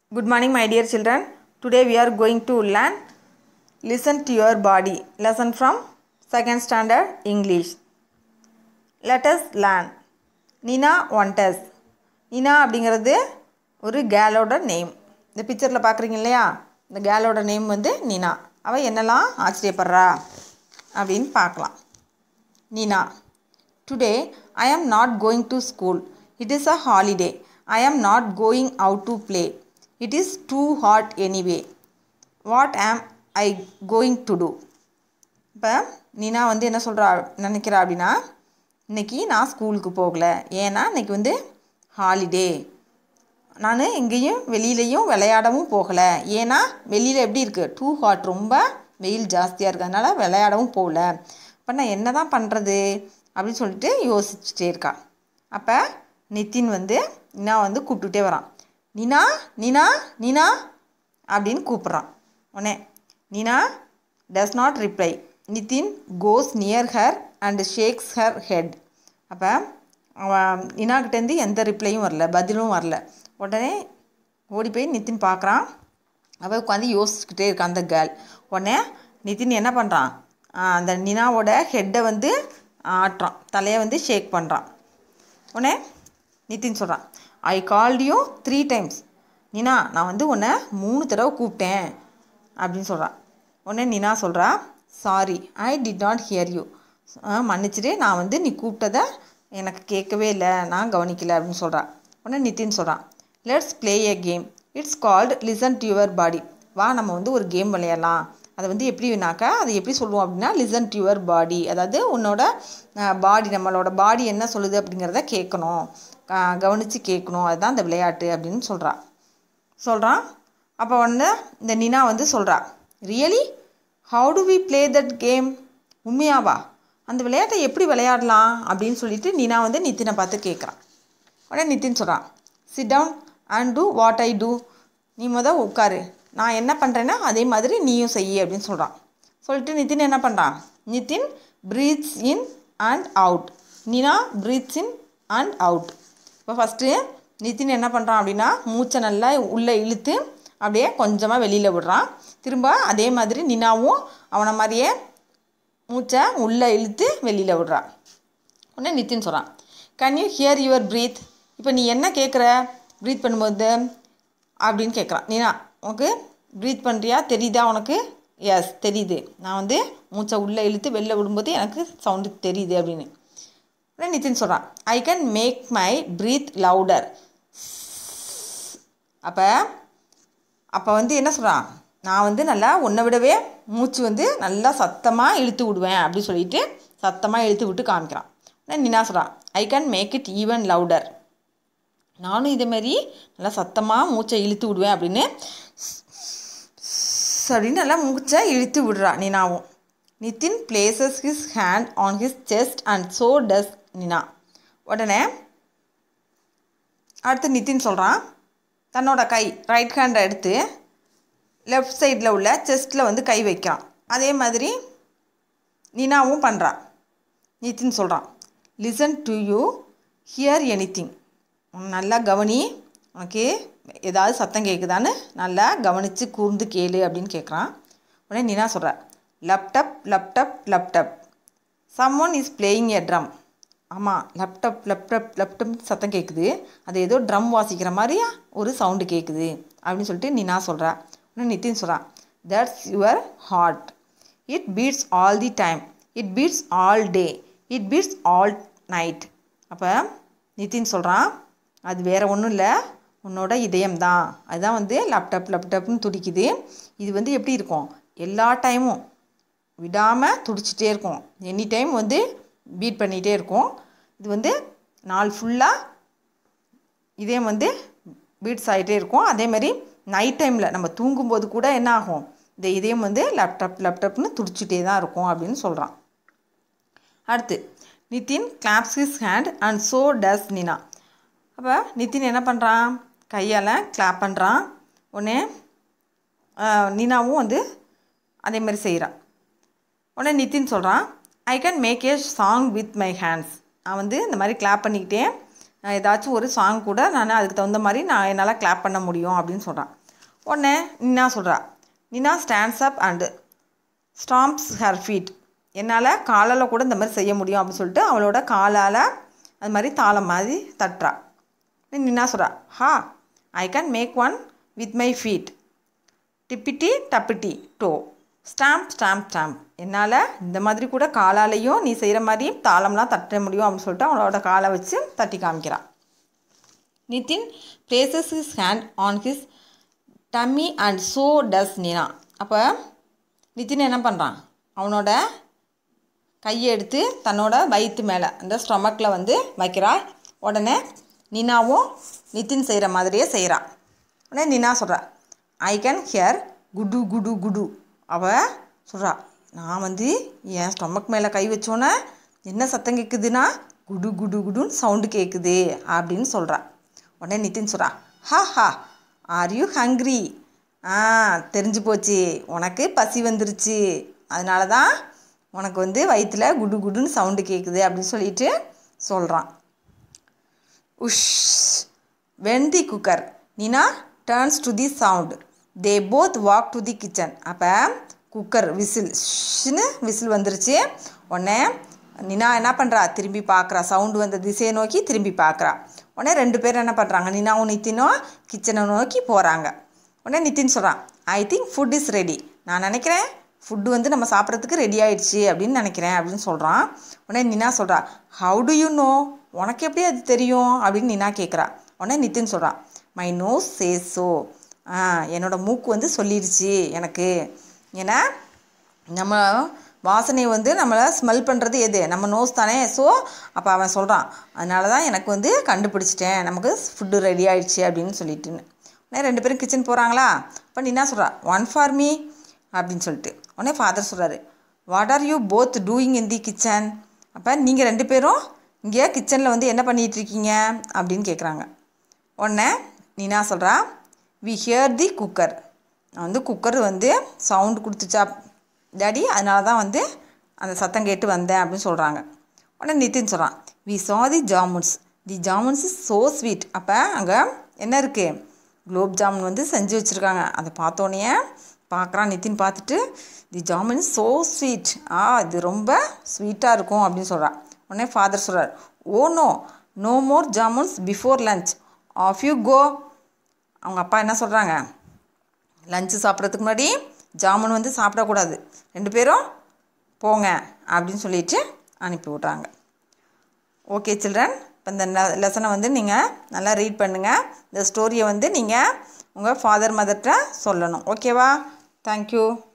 Good morning, my dear children. Today we are going to learn Listen to your body. Lesson from second standard English. Let us learn. Nina ஒன்டஸ் Nina அப்படிங்கிறது ஒரு கேலோட name இந்த பிக்சரில் பார்க்குறீங்க இல்லையா இந்த கேலோட name வந்து நினா அவள் என்னெல்லாம் ஆச்சரியப்படுறா அப்படின்னு பார்க்கலாம் Nina today I am not going to school it is a holiday I am not going out to play it is too hot anyway what am I going to two இப்போ நீனா வந்து என்ன சொல்கிறா நினைக்கிறா அப்படின்னா இன்றைக்கி நான் ஸ்கூலுக்கு போகல ஏன்னா இன்றைக்கி வந்து ஹாலிடே நான் எங்கேயும் வெளியிலையும் விளையாடவும் போகலை ஏன்னா வெளியில் எப்படி இருக்குது டூ ஹாட் ரொம்ப வெயில் ஜாஸ்தியாக இருக்குது அதனால் விளையாடவும் போகல இப்போ நான் என்ன தான் பண்ணுறது அப்படின்னு சொல்லிட்டு யோசிச்சுட்டே இருக்கா அப்போ நிதின் வந்து நினா வந்து கூப்பிட்டுட்டே வரான் நினா நினா நினா அப்படின்னு கூப்பிட்றான் உடனே Nina does not reply Nitin goes near her and shakes her head அப்போ அவன் நினாக்கிட்டேருந்து எந்த ரிப்ளையும் வரல பதிலும் வரல உடனே ஓடி போய் நிதின் பார்க்குறான் அவள் உட்காந்து யோசிச்சுக்கிட்டே இருக்கான் அந்த கேர்ள் உடனே நிதின் என்ன பண்ணுறான் அந்த நினாவோட ஹெட்டை வந்து ஆட்டுறான் தலையை வந்து ஷேக் பண்ணுறான் உடனே நிதின் சொல்கிறான் I called you three times Nina நான் வந்து உன்னை மூணு தடவை கூப்பிட்டேன் அப்படின்னு சொல்கிறான் உடனே நினா சொல்கிறா sorry I did not hear you மன்னிச்சிட்டு நான் வந்து நீ கூப்பிட்டதை எனக்கு கேட்கவே இல்லை நான் கவனிக்கல அப்படின்னு சொல்கிறா உடனே நிதின் சொல்கிறான் let's play a game it's called listen to your body வா நம்ம வந்து ஒரு கேம் விளையாடலாம் அதை வந்து எப்படினாக்கா அதை எப்படி சொல்லுவோம் அப்படின்னா லிசன் டு யுவர் பாடி அதாவது உன்னோட பாடி நம்மளோட பாடி என்ன சொல்லுது அப்படிங்கிறத கேட்கணும் கவனித்து கேட்கணும் அதுதான் இந்த விளையாட்டு அப்படின்னு சொல்கிறா சொல்கிறான் அப்போ வந்து இந்த நினா வந்து சொல்கிறா really how do we play that game உண்மையாவா அந்த விளையாட்டை எப்படி விளையாடலாம் அப்படின்னு சொல்லிட்டு நினா வந்து நித்தினை பார்த்து கேட்குறான் உடனே நித்தின் சொல்கிறான் sit down and do what I do நீ மொதல் உட்காரு நான் என்ன பண்ணுறேன்னா அதே மாதிரி நீயும் செய்ய அப்படின்னு சொல்கிறான் சொல்லிட்டு நிதின் என்ன பண்ணுறான் Nitin breathes in and out Nina breathes in and out இப்போ ஃபஸ்ட்டு நிதின் என்ன பண்ணுறான் அப்படின்னா மூச்சை நல்லா உள்ளே இழுத்து அப்படியே கொஞ்சமாக வெளியில் விடுறான் திரும்ப அதே மாதிரி நினாவும் அவனை மாதிரியே மூச்சை உள்ளே இழுத்து வெளியில் விடுறான் உடனே நிதின் சொல்கிறான் can you hear your breath இப்போ நீ என்ன கேட்குற ப்ரீத் பண்ணும்போது அப்படின்னு கேட்குறான் நீனா உனக்கு ப்ரீத் பண்ணுறியா தெரியுதா உனக்கு எஸ் தெரியுது நான் வந்து மூச்சை உள்ளே இழுத்து வெளில விடும்போது எனக்கு சவுண்டு தெரியுது அப்படின்னு உடனே நிதின் சொல்கிறான் I can make my breath louder அப்போ அப்போ வந்து என்ன சொல்கிறான் நான் வந்து நல்லா உன்னை விடவே மூச்சு வந்து நல்லா சத்தமாக இழுத்து விடுவேன் அப்படின்னு சொல்லிட்டு சத்தமாக இழுத்து விட்டு காமிக்கிறான் உடனே நினா சொல்கிறான் I can make it even louder நானும் இதேமாரி நல்லா சத்தமாக மூச்சை இழுத்து விடுவேன் அப்படின்னு அப்படின்னு நல்லா மூச்சை இழுத்து விடுறா நினாவும் Nitin places his hand on his chest and so does Nina உடனே அடுத்து நிதின் சொல்கிறான் தன்னோட கை ரைட் ஹேண்டை எடுத்து லெஃப்ட் சைடில் உள்ள செஸ்ட்டில் வந்து கை வைக்கிறான் அதே மாதிரி நினாவும் பண்ணுறான் நிதின் சொல்கிறான் listen do you hear anything நல்லா கவனி உனக்கு ஏதாவது சத்தம் கேட்குதான்னு நல்லா கவனித்து கூர்ந்து கேளு அப்படின்னு கேட்குறான் உடனே நினா சொல்கிற lub dub lub dub lub dub someone is playing a drum ஆமாம் லேப்டாப் லேப்டாப் லேப்டாப் சத்தம் கேட்குது அது ஏதோ ட்ரம் வாசிக்கிற மாதிரியா ஒரு சவுண்டு கேட்குது அப்படின்னு சொல்லிட்டு நினா சொல்கிறா உடனே நிதின் சொல்கிறான் that's your heart it beats all the time it beats all day it beats all night அப்போ நிதின் சொல்கிறான் அது வேறு ஒன்றும் இல்லை உன்னோட இதயம் தான் அதுதான் வந்து லேப்டாப் லேப்டாப்னு துடிக்குது இது வந்து எப்படி இருக்கும் எல்லா டைமும் விடாமல் துடிச்சிட்டே இருக்கும் எனி டைம் வந்து பீட் பண்ணிகிட்டே இருக்கும் இது வந்து நாள் ஃபுல்லாக இதயம் வந்து பீட்ஸ் ஆகிட்டே இருக்கும் அதேமாதிரி நைட் டைமில் நம்ம தூங்கும்போது கூட என்ன ஆகும் இந்த இதயம் வந்து லேப்டாப் லேப்டாப்னு துடிச்சிட்டே தான் இருக்கும் அப்படின்னு சொல்கிறான் அடுத்து Nitin claps his hand and so does Nina அப்போ நிதின் என்ன பண்ணுறான் கையால் கிளாப் பண்ணுறான் உடனே நினாவும் வந்து அதே மாதிரி செய்கிறான் உடனே நிதின் சொல்கிறான் I can make a song with my hands நான் வந்து இந்த மாதிரி கிளாப் பண்ணிக்கிட்டே நான் ஏதாச்சும் ஒரு சாங் கூட நான் அதுக்கு தகுந்த மாதிரி நான் என்னால் கிளாப் பண்ண முடியும் அப்படின்னு சொல்கிறான் உடனே நின்னா சொல்கிறா Nina stands up and stamps her feet என்னால் காலால் கூட இந்த மாதிரி செய்ய முடியும் அப்படின்னு சொல்லிட்டு அவளோட காலால் அது மாதிரி தாளம் மாதிரி தட்டுறா நின்னா சொல்கிறா ha I can make one with my feet tippity tappity toe stamp stamp stamp என்னால் இந்த மாதிரி கூட காலாலையும் நீ செய்கிற மாதிரி தாளம்லாம் தட்ட முடியும் அப்படின்னு சொல்லிட்டு அவளோட காலை வச்சு தட்டி காமிக்கிறான் Nitin places his hand on his tummy and so does Nina அப்போ நிதின் என்ன பண்ணுறான் அவனோட கையை எடுத்து தன்னோட வயிற்று மேலே அந்த ஸ்டொமக்கில் வந்து வைக்கிறா உடனே நினாவும் நிதின் செய்கிற மாதிரியே செய்கிறான் உடனே நினா சொல்கிறா ஐ கேன் ஹியர் குடு குடு குடு அவ சொல்கிறா நான் வந்து என் ஸ்டொமக் மேலே கை வச்சோன்னே என்ன சத்தம் கேட்குதுன்னா குடு குடு குடுன்னு சவுண்டு கேட்குது அப்படின்னு சொல்கிறா உடனே நிதின் சொல்கிறா ஹா ஹா ஆர் யூ ஹங்க்ரி ஆ தெரிஞ்சு போச்சு உனக்கு பசி வந்துருச்சு அதனால தான் உனக்கு வந்து வயிற்றில் குடு குடுன்னு சவுண்டு கேட்குது அப்படின்னு சொல்லிட்டு சொல்கிறான் whoosh when the cooker Nina turns to the sound they both walk to the kitchen அப்போ குக்கர் விசில் ஷ்னு விசில் வந்துருச்சு உடனே நினா என்ன பண்ணுறா திரும்பி பார்க்குறா சவுண்டு வந்த திசையை நோக்கி திரும்பி பார்க்குறா உடனே ரெண்டு பேரும் என்ன பண்ணுறாங்க நினாவும் நித்தினும் கிச்சனை நோக்கி போகிறாங்க உடனே நிதின் சொல்கிறான் I think food is ready நான் நினைக்கிறேன் ஃபுட்டு வந்து நம்ம சாப்பிட்றதுக்கு ரெடி ஆயிடுச்சு அப்படின்னு நினைக்கிறேன் அப்படின்னு சொல்கிறான் உடனே நினா சொல்கிறா ஹவு டு யூ நோ உனக்கு எப்படி அது தெரியும் அப்படின்னு நினா கேட்குறா உடனே நிதின் சொல்கிறான் my nose say so ah என்னோட மூக்கு வந்து சொல்லிடுச்சு எனக்கு ஏன்னா நம்ம வாசனை வந்து நம்மளை ஸ்மெல் பண்ணுறது எது நம்ம நோஸ் தானே ஸோ அப்போ அவன் சொல்கிறான் அதனால தான் எனக்கு வந்து கண்டுபிடிச்சிட்டேன் நமக்கு ஃபுட்டு ரெடி ஆயிடுச்சு அப்படின்னு சொல்லிட்டுன்னு உடனே ரெண்டு பேரும் கிச்சன் போகிறாங்களா அப்போ நீ என்ன சொல்கிறா ஒன் ஃபார் மீ அப்படின்னு சொல்லிட்டு உடனே ஃபாதர் சொல்கிறாரு what are you both doing in the kitchen அப்போ நீங்கள் ரெண்டு பேரும் இங்கே கிச்சனில் வந்து என்ன பண்ணிகிட்டு இருக்கீங்க அப்படின்னு கேட்குறாங்க உடனே நீனா சொல்கிறா வி ஹியர் தி குக்கர் நான் வந்து குக்கர் வந்து சவுண்டு கொடுத்துச்சா டாடி அதனால தான் வந்து அந்த சத்தம் கேட்டு வந்தேன் அப்படின்னு சொல்கிறாங்க உடனே நிதின் சொல்கிறான் we saw the jamuns the jamuns is so sweet அப்போ அங்கே என்ன இருக்குது குலோப் ஜாமுன் வந்து செஞ்சு வச்சுருக்காங்க அதை பார்த்தோன்னே பார்க்குறான் நிதின் பார்த்துட்டு the jamun is so sweet ah இது ரொம்ப ஸ்வீட்டாக இருக்கும் அப்படின்னு சொல்கிறான் உடனே ஃபாதர் சொல்கிறார் oh no no more jamuns before lunch off you go அவங்க அப்பா என்ன சொல்கிறாங்க லஞ்சு சாப்பிட்றதுக்கு முன்னாடி ஜாமுன் வந்து சாப்பிடக்கூடாது ரெண்டு பேரும் போங்க அப்படின்னு சொல்லிட்டு அனுப்பி விட்றாங்க ஓகே சில்ட்ரன் இப்போ இந்த லெசனை வந்து நீங்கள் நல்லா ரீட் பண்ணுங்கள் இந்த ஸ்டோரியை வந்து நீங்கள் உங்கள் ஃபாதர் மதர்கிட்ட சொல்லணும் ஓகேவா தேங்க்யூ